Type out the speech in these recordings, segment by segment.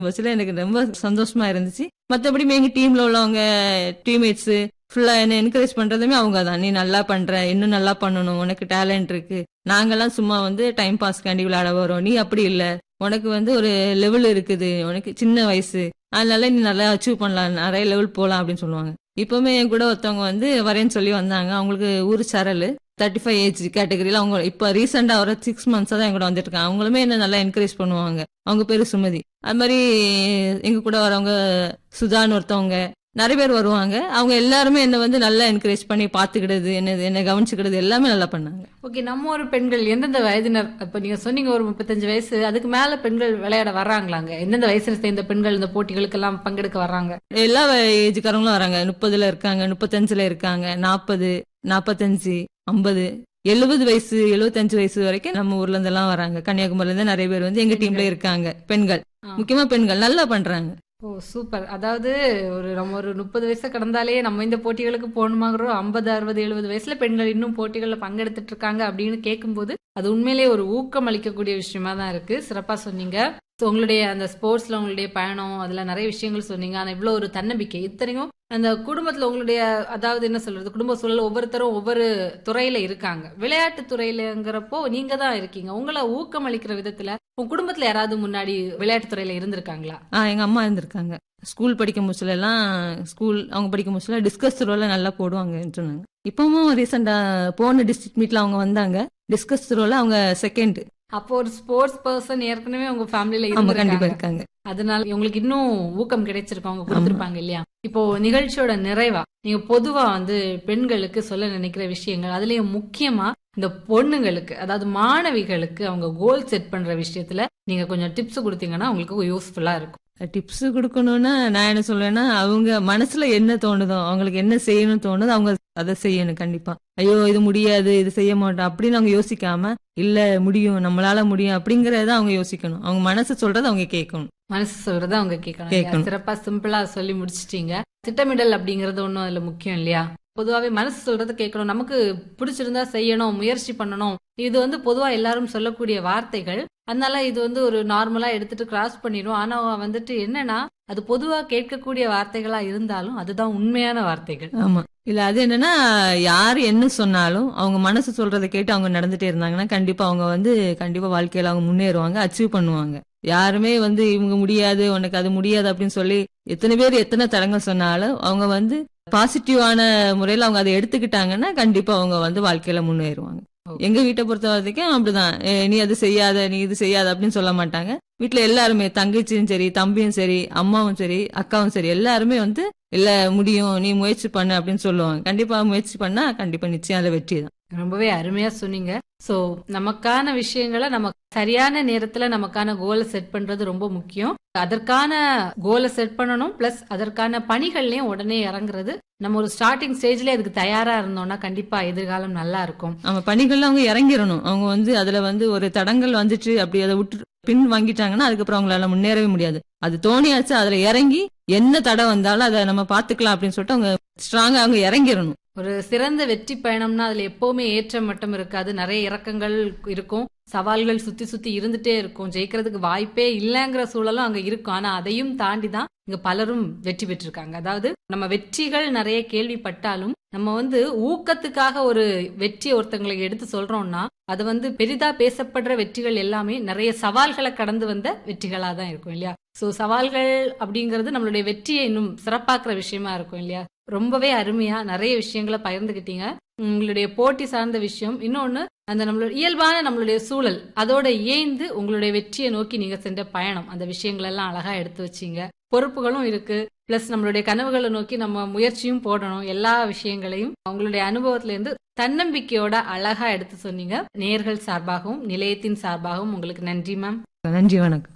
பஸ்ல எனக்கு ரொம்ப சந்தோஷமா இருந்துச்சு மத்தபடி எங்க டீம்ல உள்ளவங்க டீம்மேட்ஸ் ஃபுல்லா என்ன என்கரேஜ் பண்றதுமே அவங்க தான் நீ நல்லா பண்ற இன்னும் நல்லா பண்ணணும் உனக்கு டேலண்ட் இருக்கு நாங்கெல்லாம் சும்மா வந்து டைம் பாஸ்க்காண்டி விளையாட வரோம் நீ அப்படி இல்ல உனக்கு வந்து ஒரு லெவல் இருக்குது உனக்கு சின்ன வயசு அதனால நீ நல்லா அச்சீவ் பண்ணலாம் நிறைய லெவல் போலாம் அப்படின்னு சொல்லுவாங்க இப்பவுமே என் கூட ஒருத்தவங்க வந்து வரேன்னு சொல்லி வந்தாங்க அவங்களுக்கு ஊர் சரல் தேர்ட்டி ஃபைவ் ஏஜ் கேட்டகரியில அவங்க இப்ப ரீசெண்டா ஒரு சிக்ஸ் மந்த்ஸா தான் என் கூட வந்துட்டு இருக்காங்க அவங்களுமே என்ன நல்லா என்கரேஜ் பண்ணுவாங்க அவங்க பேரு சுமதி அது மாதிரி எங்க கூட வரவங்க சுதான்னு ஒருத்தவங்க நிறைய பேர் வருவாங்க அவங்க எல்லாருமே என்ன வந்து நல்லா என்கரேஜ் பண்ணி பாத்துக்கிடுது என்ன என்ன கவனிச்சுக்கிடுது எல்லாமே நல்லா பண்ணாங்க ஓகே நம்ம ஒரு பெண்கள் எந்தெந்த வயதினர் இப்ப நீங்க சொன்னீங்க ஒரு முப்பத்தஞ்சு வயசு அதுக்கு மேல பெண்கள் விளையாட வர்றாங்களாங்க எந்தெந்த வயசுல சேர்ந்த பெண்கள் இந்த போட்டிகளுக்கு எல்லாம் பங்கெடுக்க வர்றாங்க எல்லா ஏஜ்காரங்களும் வராங்க முப்பதுல இருக்காங்க முப்பத்தஞ்சுல இருக்காங்க நாற்பது நாற்பத்தஞ்சு ஐம்பது எழுபது வயசு எழுபத்தஞ்சு வயசு வரைக்கும் நம்ம ஊர்ல இருந்து எல்லாம் வராங்க கன்னியாகுமரில இருந்து நிறைய பேர் வந்து எங்க டீம்ல இருக்காங்க பெண்கள் ஆ. முக்கியமா பெண்கள் நல்லா பண்றாங்க ஓ சூப்பர் அதாவது ஒரு நம்ம ஒரு முப்பது வயசு கடந்தாலே நம்ம இந்த போட்டிகளுக்கு போகணுமாங்கிறோம் ஐம்பது அறுபது எழுபது வயசுல பெண்கள் இன்னும் போட்டிகள்ல பங்கெடுத்துட்டு இருக்காங்க அப்படின்னு கேட்கும்போது அது உண்மையிலேயே ஒரு ஊக்கம் அளிக்கக்கூடிய விஷயமா தான் இருக்கு சிறப்பா சொன்னீங்க So, உங்களுடைய அந்த ஸ்போர்ட்ஸ்ல உங்களுடைய பயணம் அதுல நிறைய விஷயங்கள் சொன்னீங்க ஆனா இவ்வளவு ஒரு தன்னம்பிக்கை இத்தனையும் அந்த குடும்பத்துல உங்களுடைய அதாவது என்ன சொல்றது குடும்ப சூழல் ஒவ்வொருத்தரும் ஒவ்வொரு துறையில இருக்காங்க விளையாட்டு துறையிலங்கிறப்போ நீங்க தான் இருக்கீங்க உங்களை ஊக்கம் அளிக்கிற விதத்துல உங்க குடும்பத்துல யாராவது முன்னாடி விளையாட்டு துறையில இருந்திருக்காங்களா ஆ எங்க அம்மா இருந்திருக்காங்க ஸ்கூல் படிக்கும் முச்சுல எல்லாம் ஸ்கூல் அவங்க படிக்கும் முச்சுல டிஸ்கஸ் த்ரோல நல்லா போடுவாங்கன்னு சொன்னாங்க இப்பவும் ரீசெண்டா போன டிஸ்ட்ரிக்ட் மீட்ல அவங்க வந்தாங்க டிஸ்கஸ் த்ரோல அவங்க செகண்ட் அப்போ ஒரு ஸ்போர்ட்ஸ் பர்சன் ஏற்கனவே உங்க ஃபேமிலில ஆமா கண்டிப்பா இருந்திருக்காங்க இருக்காங்க அதனால உங்களுக்கு இன்னும் ஊக்கம் கிடைச்சிருக்கும் அவங்க கொடுத்திருப்பாங்க இல்லையா இப்போ நிகழ்ச்சியோட நிறைவா நீங்க பொதுவா வந்து பெண்களுக்கு சொல்ல நினைக்கிற விஷயங்கள் அதுலயும் முக்கியமா இந்த பொண்ணுங்களுக்கு அதாவது மாணவிகளுக்கு அவங்க கோல் செட் பண்ற விஷயத்துல நீங்க கொஞ்சம் டிப்ஸ் கொடுத்தீங்கன்னா அவங்களுக்கு யூஸ்ஃபுல்லா இருக்கும் டிப்ஸ் கொடுக்கணும்னா நான் என்ன சொல்லுவேன்னா அவங்க மனசுல என்ன தோணுதோ அவங்களுக்கு என்ன செய்யணும்னு தோணுதோ அவங்க அதை செய்யணும் கண்டிப்பா ஐயோ இது முடியாது இது செய்ய மாட்டோம் அப்படின்னு அவங்க யோசிக்காம இல்ல முடியும் நம்மளால முடியும் அப்படிங்கறத அவங்க யோசிக்கணும் அவங்க மனசு சொல்றதை அவங்க கேட்கணும் மனசு சொல்றத அவங்க கேட்கணும் இல்லையா? கேட்கணும். சிறப்பா சிம்பிளா சொல்லி முடிச்சிட்டீங்க திட்டமிடல் அப்படிங்கறது ஒண்ணும் அதுல முக்கியம் இல்லையா பொதுவாவே மனசு சொல்றத கேட்கணும் நமக்கு பிடிச்சிருந்தா செய்யணும் முயற்சி பண்ணணும் இது வந்து பொதுவா எல்லாரும் சொல்லக்கூடிய வார்த்தைகள் அதனால இது வந்து ஒரு நார்மலா எடுத்துட்டு கிராஸ் பண்ணிடும் ஆனா வந்துட்டு என்னன்னா அது பொதுவா கேட்கக்கூடிய வார்த்தைகளா இருந்தாலும் அதுதான் உண்மையான வார்த்தைகள் ஆமா இல்ல அது என்னன்னா யார் என்ன சொன்னாலும் அவங்க மனசு சொல்றதை கேட்டு அவங்க நடந்துட்டே இருந்தாங்கன்னா கண்டிப்பா அவங்க வந்து கண்டிப்பா வாழ்க்கையில அவங்க முன்னேறுவாங்க அச்சீவ் பண்ணுவாங்க யாருமே வந்து இவங்க முடியாது உனக்கு அது முடியாது அப்படின்னு சொல்லி எத்தனை பேர் எத்தனை தடங்கள் சொன்னாலும் அவங்க வந்து பாசிட்டிவான முறையில அவங்க அதை எடுத்துக்கிட்டாங்கன்னா கண்டிப்பா அவங்க வந்து வாழ்க்கையில முன்னேறுவாங்க Okay. எங்க வீட்டை பொறுத்த வரைக்கும் அப்படிதான் ஏ, நீ அது செய்யாத நீ இது செய்யாத அப்படின்னு சொல்ல மாட்டாங்க வீட்டுல எல்லாருமே தங்கச்சியும் சரி தம்பியும் சரி அம்மாவும் சரி அக்காவும் சரி எல்லாருமே வந்து இல்ல முடியும் நீ முயற்சி பண்ணு அப்படின்னு சொல்லுவாங்க கண்டிப்பா முயற்சி பண்ணா கண்டிப்பா நிச்சயம் அதுல வெற்றி தான் ரொம்பவே அருமையா சொன்னீங்க சோ நமக்கான விஷயங்களை நம்ம சரியான நேரத்துல நமக்கான கோலை செட் பண்றது ரொம்ப முக்கியம் அதற்கான கோலை செட் பண்ணணும் பிளஸ் அதற்கான பணிகள்லயும் உடனே இறங்குறது நம்ம ஒரு ஸ்டார்டிங் ஸ்டேஜ்ல அதுக்கு தயாரா இருந்தோம்னா கண்டிப்பா எதிர்காலம் நல்லா இருக்கும் நம்ம பணிகள்ல அவங்க இறங்கிடணும் அவங்க வந்து அதுல வந்து ஒரு தடங்கள் வந்துச்சு அப்படி அதை விட்டு பின் வாங்கிட்டாங்கன்னா அதுக்கப்புறம் அவங்களால முன்னேறவே முடியாது அது தோணியாச்சு அதுல இறங்கி என்ன தடை வந்தாலும் அதை நம்ம பாத்துக்கலாம் அப்படின்னு சொல்லிட்டு அவங்க ஸ்ட்ராங்கா அவங்க இறங்கிடணும் ஒரு சிறந்த வெற்றி பயணம்னா அதுல எப்பவுமே ஏற்றம் மட்டும் இருக்காது நிறைய இறக்கங்கள் இருக்கும் சவால்கள் சுத்தி சுத்தி இருந்துட்டே இருக்கும் ஜெயிக்கிறதுக்கு வாய்ப்பே இல்லைங்கிற சூழலும் அங்க இருக்கும் ஆனா அதையும் தாண்டி தான் இங்க பலரும் வெற்றி பெற்றிருக்காங்க அதாவது நம்ம வெற்றிகள் நிறைய கேள்விப்பட்டாலும் நம்ம வந்து ஊக்கத்துக்காக ஒரு வெற்றி ஒருத்தங்களுக்கு எடுத்து சொல்றோம்னா அது வந்து பெரிதா பேசப்படுற வெற்றிகள் எல்லாமே நிறைய சவால்களை கடந்து வந்த வெற்றிகளா தான் இருக்கும் இல்லையா சோ சவால்கள் அப்படிங்கிறது நம்மளுடைய வெற்றியை இன்னும் சிறப்பாக்குற விஷயமா இருக்கும் இல்லையா ரொம்பவே அருமையா நிறைய விஷயங்களை பகிர்ந்துகிட்டீங்க உங்களுடைய போட்டி சார்ந்த விஷயம் இன்னொன்னு அந்த நம்மளோட இயல்பான நம்மளுடைய சூழல் அதோட ஏந்து உங்களுடைய வெற்றியை நோக்கி நீங்க சென்ற பயணம் அந்த விஷயங்கள் எல்லாம் அழகா எடுத்து வச்சீங்க பொறுப்புகளும் இருக்கு பிளஸ் நம்மளுடைய கனவுகளை நோக்கி நம்ம முயற்சியும் போடணும் எல்லா விஷயங்களையும் உங்களுடைய அனுபவத்துல இருந்து தன்னம்பிக்கையோட அழகா எடுத்து சொன்னீங்க நேர்கள் சார்பாகவும் நிலையத்தின் சார்பாகவும் உங்களுக்கு நன்றி மேம் நன்றி வணக்கம்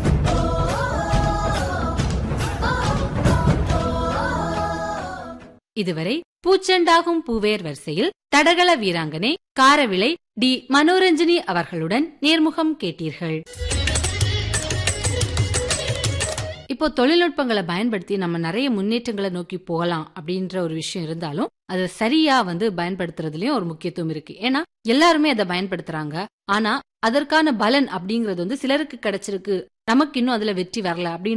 இதுவரை பூச்செண்டாகும் பூவேர் வரிசையில் தடகள வீராங்கனை காரவிளை டி மனோரஞ்சினி அவர்களுடன் நேர்முகம் கேட்டீர்கள் இப்போ தொழில்நுட்பங்களை பயன்படுத்தி நம்ம நிறைய முன்னேற்றங்களை நோக்கி போகலாம் அப்படின்ற ஒரு விஷயம் இருந்தாலும் அதை சரியா வந்து பயன்படுத்துறதுலயும் ஒரு முக்கியத்துவம் இருக்கு ஏன்னா எல்லாருமே அதை பயன்படுத்துறாங்க ஆனா அதற்கான பலன் அப்படிங்கிறது வந்து சிலருக்கு கிடைச்சிருக்கு நமக்கு இன்னும் அதுல வெற்றி வரல அப்படின்னு